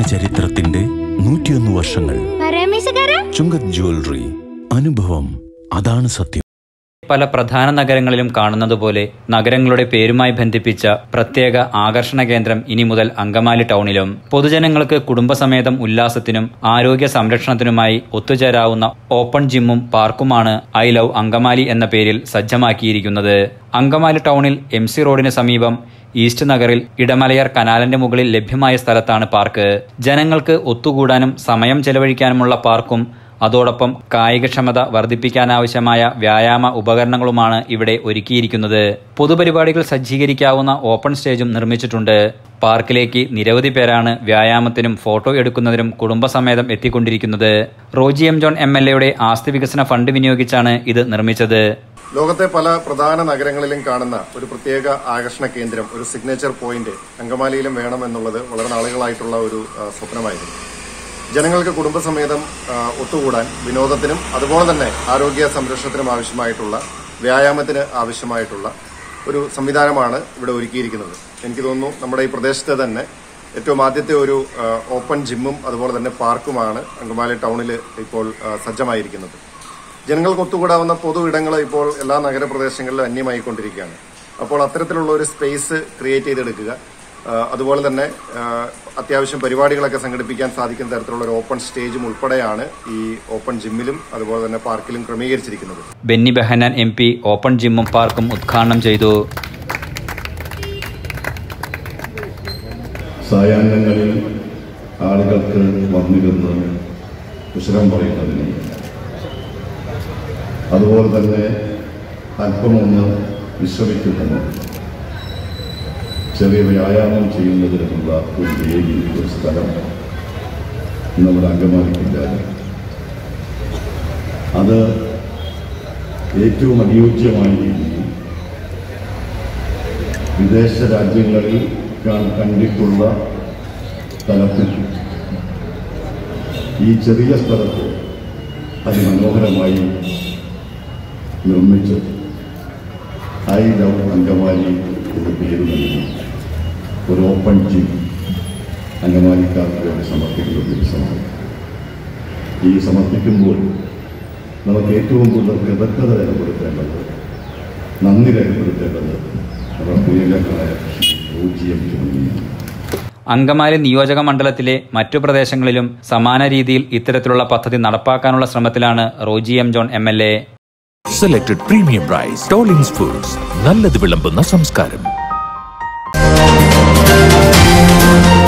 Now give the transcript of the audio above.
ചരിത്രത്തിന്റെ നൂറ്റിയൊന്ന് വർഷങ്ങൾ പരമേശകാരാ ചുങ്കത് ജ്വല്ലറി അനുഭവം അതാണ് സത്യം പല പ്രധാന നഗരങ്ങളിലും കാണുന്നതുപോലെ നഗരങ്ങളുടെ പേരുമായി ബന്ധിപ്പിച്ച പ്രത്യേക ആകർഷണ കേന്ദ്രം ഇനി മുതൽ അങ്കമാലി ടൗണിലും പൊതുജനങ്ങൾക്ക് കുടുംബസമേതം ഉല്ലാസത്തിനും ആരോഗ്യ സംരക്ഷണത്തിനുമായി ഒത്തുചേരാവുന്ന ഓപ്പൺ ജിമ്മും പാർക്കുമാണ് ഐ ലവ് അങ്കമാലി എന്ന പേരിൽ സജ്ജമാക്കിയിരിക്കുന്നത് അങ്കമാലി ടൗണിൽ എം സി റോഡിന് സമീപം ഈസ്റ്റ് നഗറിൽ ഇടമലയാർ കനാലിന്റെ മുകളിൽ ലഭ്യമായ സ്ഥലത്താണ് പാർക്ക് ജനങ്ങൾക്ക് ഒത്തുകൂടാനും സമയം ചെലവഴിക്കാനുമുള്ള പാർക്കും അതോടൊപ്പം കായികക്ഷമത വർദ്ധിപ്പിക്കാനാവശ്യമായ വ്യായാമ ഉപകരണങ്ങളുമാണ് ഇവിടെ ഒരുക്കിയിരിക്കുന്നത് പൊതുപരിപാടികൾ സജ്ജീകരിക്കാവുന്ന ഓപ്പൺ സ്റ്റേജും നിർമ്മിച്ചിട്ടുണ്ട് പാർക്കിലേക്ക് നിരവധി പേരാണ് വ്യായാമത്തിനും ഫോട്ടോ എടുക്കുന്നതിനും കുടുംബസമേതം എത്തിക്കൊണ്ടിരിക്കുന്നത് Roji M John M L എയുടെ ആസ്തി വികസന ഫണ്ട് വിനിയോഗിച്ചാണ് ഇത് നിർമ്മിച്ചത് ലോകത്തെ പല പ്രധാന നഗരങ്ങളിലും കാണുന്ന ഒരു പ്രത്യേക ആകർഷണ കേന്ദ്രം ഒരു സിഗ്നേച്ചർ പോയിന്റ് അങ്കമാലിയിലും വേണം എന്നുള്ളത് വളരെ നാളുകളായിട്ടുള്ള ഒരു ആ, സ്വപ്നമായിരുന്നു ജനങ്ങൾക്ക് കുടുംബസമേതം ആ, ഒത്തുകൂടാൻ വിനോദത്തിനും അതുപോലെ തന്നെ ആരോഗ്യ സംരക്ഷണത്തിനും ആവശ്യമായിട്ടുള്ള വ്യായാമത്തിന് ആവശ്യമായിട്ടുള്ള ഒരു സംവിധാനമാണ് ഇവിടെ ഒരുക്കിയിരിക്കുന്നത് എനിക്ക് തോന്നുന്നു നമ്മുടെ ഈ പ്രദേശത്തെ തന്നെ ഏറ്റവും ആദ്യത്തെ ഒരു ആ, ഓപ്പൺ ജിമ്മും അതുപോലെ തന്നെ പാർക്കുമാണ് അങ്കമാലി ടൗണിൽ ഇപ്പോൾ ആ, സജ്ജമായിരിക്കുന്നത് ജനങ്ങൾക്ക് ഒത്തുകൂടാവുന്ന പൊതു ഇടങ്ങൾ ഇപ്പോൾ എല്ലാ നഗരപ്രദേശങ്ങളിലും അന്യമായിക്കൊണ്ടിരിക്കുകയാണ് അപ്പോൾ അത്തരത്തിലുള്ള ഒരു സ്പേസ് ക്രിയേറ്റ് ചെയ്തെടുക്കുക ആ, അതുപോലെ തന്നെ ആ, അത്യാവശ്യം പരിപാടികളൊക്കെ സംഘടിപ്പിക്കാൻ സാധിക്കുന്ന തരത്തിലുള്ള ഒരു ഓപ്പൺ സ്റ്റേജും ഉൾപ്പെടെയാണ് ഈ ഓപ്പൺ ജിമ്മിലും അതുപോലെ തന്നെ പാർക്കിലും ക്രമീകരിച്ചിരിക്കുന്നത് Benny Behanan M P open ജിമ്മും പാർക്കും ഉദ്ഘാടനം ചെയ്തു സായാഹ്നങ്ങളിൽ ആളുകൾക്ക് വന്നിരുന്ന് കുശലം പറയുന്നതിന് അതുപോലെ തന്നെ അല്പമൊന്ന് വിശ്രമിക്കുന്നതിന് ചെറിയ വ്യായാമം ചെയ്യുന്നതിനുള്ള ഒരു വേദി ഒരു സ്ഥലം നമ്മുടെ അങ്കമാലിക്കില്ലാതെ അത് ഏറ്റവും അനുയോജ്യമായ രീതിയിൽ വിദേശ രാജ്യങ്ങളിൽ കാ- കണ്ടിട്ടുള്ള തലത്തിൽ ഈ ചെറിയ സ്ഥലത്ത് അതിമനോഹരമായി നിർമ്മിച്ച് ഐ ലവ് അങ്കമാലി എന്ന പേര് നൽകി ഒരു ഓപ്പൺ ജിം അങ്കമാലിക്കാർക്ക് വേണ്ടി സമർപ്പിക്കുന്ന ദിവസമാണ് ഈ സമർപ്പിക്കുമ്പോൾ നമുക്ക് ഏറ്റവും കൂടുതൽ കൃതജ്ഞത രേഖപ്പെടുത്തേണ്ടത് നന്ദി രേഖപ്പെടുത്തേണ്ടത് നമ്മുടെ പ്രിയങ്കരായ പൂജ്യം ചുമന്നിയാണ് അങ്കമാലി നിയോജക മണ്ഡലത്തിലെ മറ്റു പ്രദേശങ്ങളിലും സമാന രീതിയിൽ ഇത്തരത്തിലുള്ള പദ്ധതി നടപ്പാക്കാനുള്ള ശ്രമത്തിലാണ് Roji M John M L A selected premium rice ടോളിംഗ്സ് ഫുഡ്സ് നല്ലത് വിളമ്പുന്ന സംസ്കാരം